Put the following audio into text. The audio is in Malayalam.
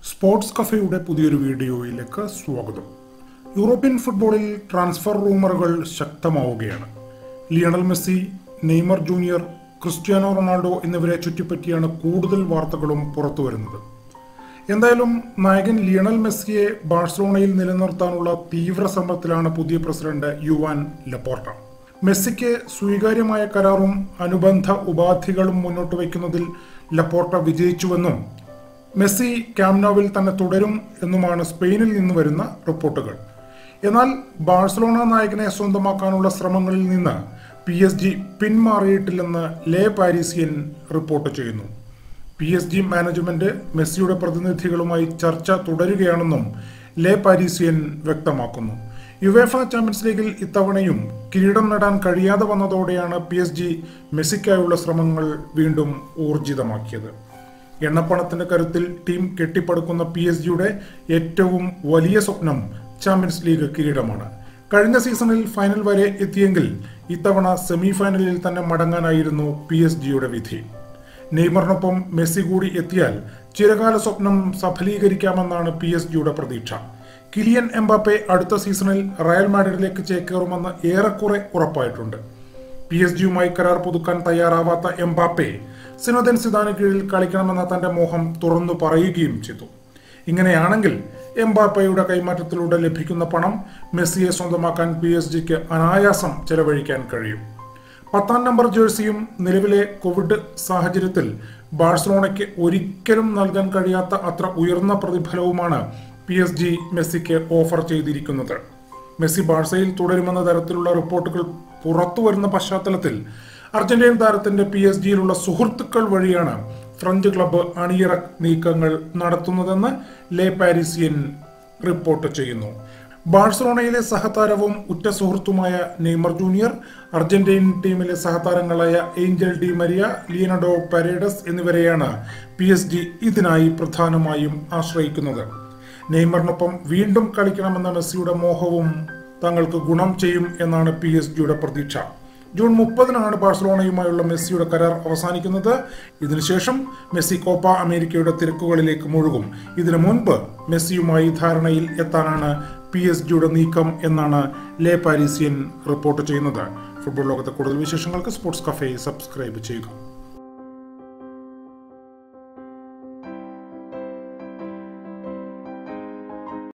സ്പോർട്സ് കഫയുടെ പുതിയൊരു വീഡിയോയിലേക്ക് സ്വാഗതം യൂറോപ്യൻ ഫുട്ബോളിൽ ട്രാൻസ്ഫർ റൂമറുകൾ ശക്തമാവുകയാണ് Lionel Messi Neymar junior Cristiano Ronaldo എന്നിവരെ ചുറ്റിപ്പറ്റിയാണ് കൂടുതൽ വാർത്തകളും പുറത്തുവരുന്നത് എന്തായാലും നായകൻ ലിയണൽ മെസ്സിയെ ബാഴ്സലോണയിൽ നിലനിർത്താനുള്ള തീവ്ര ശ്രമത്തിലാണ് പുതിയ പ്രസിഡന്റ് യുവാൻ ലപ്പോർട്ട മെസ്സിക്ക് സ്വീകാര്യമായ കരാറും അനുബന്ധ ഉപാധികളും മുന്നോട്ട് വയ്ക്കുന്നതിൽ ലപ്പോർട്ട വിജയിച്ചുവെന്നും മെസ്സി ക്യാംനോവിൽ തന്നെ തുടരും എന്നുമാണ് സ്പെയിനിൽ നിന്ന് വരുന്ന റിപ്പോർട്ടുകൾ എന്നാൽ ബാഴ്സലോണ നായകനെ സ്വന്തമാക്കാനുള്ള ശ്രമങ്ങളിൽ നിന്ന് പി എസ് ജി പിന്മാറിയിട്ടില്ലെന്ന് ലേ പാരീസിയൻ റിപ്പോർട്ട് ചെയ്യുന്നു പി എസ് ജി മാനേജ്മെന്റ് മെസ്സിയുടെ പ്രതിനിധികളുമായി ചർച്ച തുടരുകയാണെന്നും ലേ പാരീസിയൻ വ്യക്തമാക്കുന്നു യുവേഫ ചാമ്പ്യൻസ് ലീഗിൽ ഇത്തവണയും കിരീടം നേടാൻ കഴിയാതെ വന്നതോടെയാണ് പി എസ് ജി മെസ്സിക്കായുള്ള ശ്രമങ്ങൾ വീണ്ടും ഊർജിതമാക്കിയത് എണ്ണപ്പണത്തിന്റെ കരുത്തിൽ ടീം കെട്ടിപ്പടുക്കുന്ന പി എസ് ജിയുടെ ഏറ്റവും വലിയ സ്വപ്നം ചാമ്പ്യൻസ് ലീഗ് കിരീടമാണ് കഴിഞ്ഞ സീസണിൽ ഫൈനൽ വരെ എത്തിയെങ്കിൽ ഇത്തവണ സെമി ഫൈനലിൽ തന്നെ മടങ്ങാനായിരുന്നു പി എസ് ജിയുടെ വിധി നെയ്മറിനൊപ്പം മെസ്സി കൂടി എത്തിയാൽ ചിരകാല സ്വപ്നം സഫലീകരിക്കാമെന്നാണ് പി എസ് ജിയുടെ പ്രതീക്ഷ കിലിയൻ എംബാപ്പെ അടുത്ത സീസണിൽ റയൽ മാഡ്രിഡിലേക്ക് ചേക്കേറുമെന്ന് ഏറെക്കുറെ ഉറപ്പായിട്ടുണ്ട് പി എസ് ജിയുമായി കരാർ പുതുക്കാൻ തയ്യാറാവാത്ത എംബാപ്പെ സിനോദൻ സിദാന് കീഴിൽ കളിക്കണമെന്ന തന്റെ മോഹം തുറന്നു പറയുകയും ചെയ്തു ഇങ്ങനെയാണെങ്കിൽ എംബാപ്പയുടെ കൈമാറ്റത്തിലൂടെ ലഭിക്കുന്ന പണം മെസ്സിയെ സ്വന്തമാക്കാൻ പി എസ് ജിക്ക് അനായാസം ചെലവഴിക്കാൻ കഴിയും പത്താം നമ്പർ ജേഴ്സിയും നിലവിലെ കോവിഡ് സാഹചര്യത്തിൽ ബാഴ്സലോണയ്ക്ക് ഒരിക്കലും നൽകാൻ കഴിയാത്ത അത്ര ഉയർന്ന പ്രതിഫലവുമാണ് പി എസ് ജി മെസ്സിക്ക് ഓഫർ ചെയ്തിരിക്കുന്നത് മെസ്സി ബാഴ്സയിൽ തുടരുമെന്ന തരത്തിലുള്ള റിപ്പോർട്ടുകൾ പുറത്തു വരുന്ന പശ്ചാത്തലത്തിൽ അർജന്റീൻ താരത്തിന്റെ പി എസ് ജിയിലുള്ള സുഹൃത്തുക്കൾ വഴിയാണ് ഫ്രഞ്ച് ക്ലബ്ബ് അണിയറ നീക്കങ്ങൾ നടത്തുന്നതെന്ന് ലേ പാരീസിയൻ റിപ്പോർട്ട് ചെയ്യുന്നു ബാഴ്സലോണയിലെ സഹതാരവും ഉറ്റ സുഹൃത്തുമായ നെയ്മർ ജൂനിയർ അർജന്റീൻ ടീമിലെ സഹതാരങ്ങളായ Angel Di Maria Leonardo Paredes എന്നിവരെയാണ് പി എസ് ജി ഇതിനായി പ്രധാനമായും ആശ്രയിക്കുന്നത് നെയ്മറിനൊപ്പം വീണ്ടും കളിക്കണമെന്ന മെസ്സിയുടെ മോഹവും തങ്ങൾക്ക് ഗുണം ചെയ്യും എന്നാണ് പി എസ് ജിയുടെ പ്രതീക്ഷ ജൂൺ മുപ്പതിനാണ് ബാഴ്സലോണയുമായുള്ള മെസ്സിയുടെ കരാർ അവസാനിക്കുന്നത് ഇതിനുശേഷം മെസ്സി കോപ്പ അമേരിക്കയുടെ തിരക്കുകളിലേക്ക് മുഴുകും ഇതിനു മുൻപ് മെസ്സിയുമായി ധാരണയിൽ എത്താനാണ് പി എസ് ജിയുടെ നീക്കം എന്നാണ് ലേ പാരീസിയൻ റിപ്പോർട്ട് ചെയ്യുന്നത് ഫുട്ബോൾ ലോകത്തെ കൂടുതൽ വിശേഷങ്ങൾക്ക് സ്പോർട്സ് കഫേ സബ്സ്ക്രൈബ് ചെയ്യുക